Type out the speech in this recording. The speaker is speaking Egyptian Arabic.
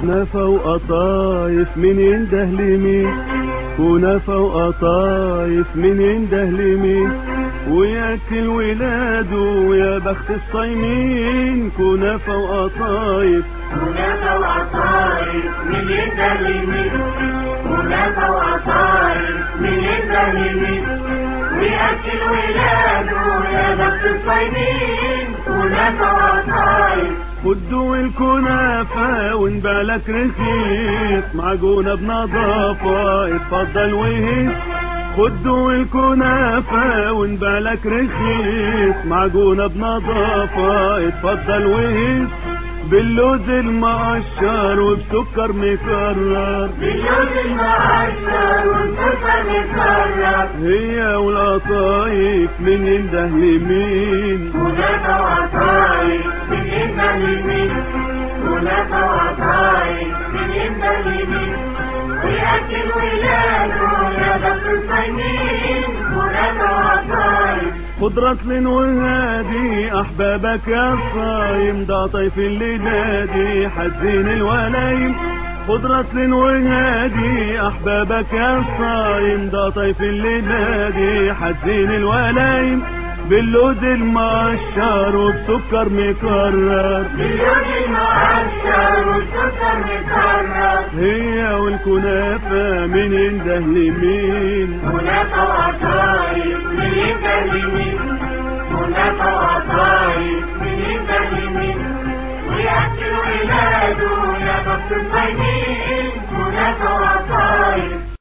كنافة وقطايف من ينده لمين كنافة وقطايف من ينده لمين وياكل ولاده يا بخت الصايمين كنافة وقطايف كنافة وقطايف من ينده لمين كنافة وقطايف من ينده لمين ويأكل ولاده يا بخت الصايمين كنافة وقطايف خدوا الكنافة ونبالك رخيص معجونة بنظافة اتفضل وهيس خدوا الكنافة ونبالك رخيص معجونة بنظافة اتفضل وهيس باللوز المقشر وبسكر مكرر باللوز المعشر والسكر مكرر هي والقطايف من ينده لمين كنافة وقطايف من ينده لمين كنافة وقطايف من ينده لمين ويأكل ولاده يا بخت الصايمين كنافة وقطايف خضرة لين وهادي احبابك يا صايم ده طيف اللي نادي حزين الولايم خضرة لين وهادي احبابك يا صايم ده طيف اللي نادي حزين الولايم باللوز المقشر وبسكر مكرر باللوز المعشر والسكر مكرر هي والكنافة من ينده لمين كنافة وقطايف من ينده لمين كنافة وقطايف من ينده لمين ويأكل ولاده يا بخت الصايمين كنافة وقطايف